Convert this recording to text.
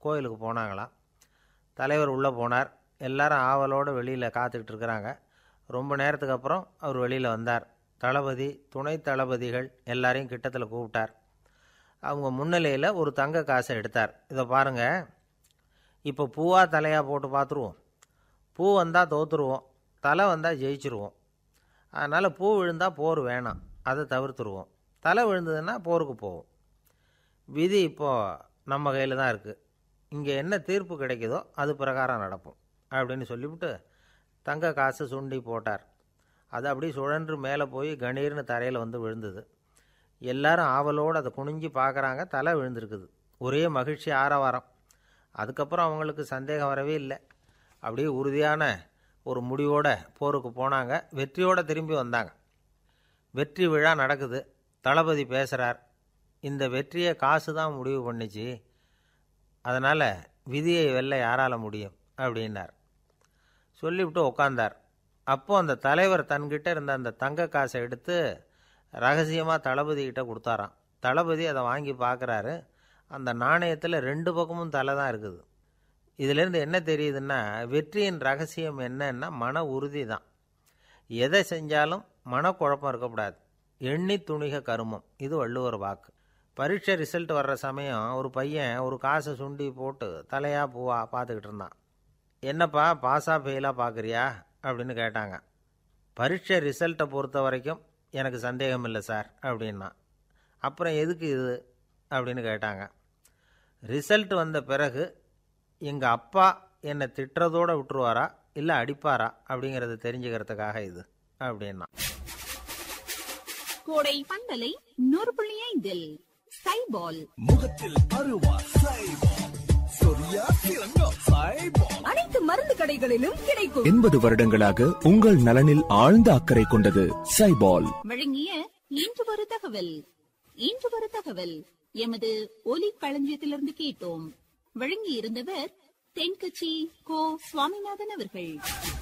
கோயிலுக்கு போனாங்களாம் தலைவர் உள்ளே போனார் எல்லாரும் ஆவலோடு வெளியில் காத்துக்கிட்டு இருக்கிறாங்க ரொம்ப நேரத்துக்கு அப்புறம் அவர் வெளியில் வந்தார் தளபதி துணை தளபதிகள் எல்லாரையும் கிட்டத்தில் கூப்பிட்டார் அவங்க முன்னிலையில் ஒரு தங்க காசை எடுத்தார் இதை பாருங்கள் இப்போ பூவா தலையாக போட்டு பார்த்துருவோம் பூ வந்தால் தோத்துருவோம் தலை வந்தால் ஜெயிச்சிருவோம் அதனால் பூ விழுந்தால் போர் வேணாம் அதை தவிர்த்துருவோம் தலை விழுந்ததுன்னா போருக்கு போவோம் விதி இப்போது நம்ம கையில் தான் இருக்குது இங்கே என்ன தீர்ப்பு கிடைக்குதோ அது பிரகாரம் நடப்போம் அப்படின்னு சொல்லிவிட்டு தங்க காசு சுண்டி போட்டார் அது அப்படியே சுழன்று மேலே போய் கணீர்னு தரையில் வந்து விழுந்தது எல்லாரும் ஆவலோடு அதை குனிஞ்சு பார்க்குறாங்க தலை விழுந்திருக்குது ஒரே மகிழ்ச்சி ஆரவாரம் அதுக்கப்புறம் அவங்களுக்கு சந்தேகம் வரவே இல்லை அப்படியே உறுதியான ஒரு முடிவோட போருக்கு போனாங்க வெற்றியோடு திரும்பி வந்தாங்க வெற்றி விழா நடக்குது தளபதி பேசுகிறார் இந்த வெற்றியை காசு தான் முடிவு பண்ணிச்சு அதனால் விதியை வெல்ல யாரால் முடியும் அப்படின்னார் சொல்லிவிட்டு உட்காந்தார் அப்போ அந்த தலைவர் தன்கிட்ட இருந்த அந்த தங்க காசை எடுத்து ரகசியமாக தளபதி கிட்ட கொடுத்தாராம் தளபதி அதை வாங்கி பார்க்குறாரு அந்த நாணயத்தில் ரெண்டு பக்கமும் தலை தான் இருக்குது இதிலேருந்து என்ன தெரியுதுன்னா வெற்றியின் ரகசியம் என்னன்னா மன உறுதி தான் எதை செஞ்சாலும் மனக்குழப்பம் இருக்கக்கூடாது எண்ணி துணிக கருமம் இது வள்ளுவர் வாக்கு பரீட்சை ரிசல்ட் வர்ற சமயம் ஒரு பையன் ஒரு காசை சுண்டி போட்டு தலையா பூவா பார்த்துக்கிட்டு இருந்தான் என்னப்பா பாஸா ஃபெயிலாக பார்க்குறியா அப்படின்னு கேட்டாங்க பரீட்சை ரிசல்ட்டை பொறுத்த வரைக்கும் எனக்கு சந்தேகம் இல்லை சார் அப்படின்னா அப்புறம் எதுக்கு இது அப்படின்னு கேட்டாங்க ரிசல்ட் வந்த பிறகு எங்கள் அப்பா என்னை திட்டுறதோடு விட்டுருவாரா இல்லை அடிப்பாரா அப்படிங்கிறத தெரிஞ்சுக்கிறதுக்காக இது அப்படின்னா கோடை பந்தலை நூறு புள்ளி ஐந்தில் சைபால் முகத்தில் அருவா சைபால் சொரியா கிழங்கோ சைபால் அனைத்து மருந்து கடைகளிலும் கிடைக்கும் எண்பது வருடங்களாக உங்கள் நலனில் ஆழ்ந்த அக்கறை கொண்டது சைபால் வழங்கிய இன்று ஒரு தகவல் இன்று ஒரு தகவல் எமது ஒலி களஞ்சியத்திலிருந்து கேட்டோம் வழங்கி இருந்தவர் தென்கட்சி கோ சுவாமிநாதன் அவர்கள்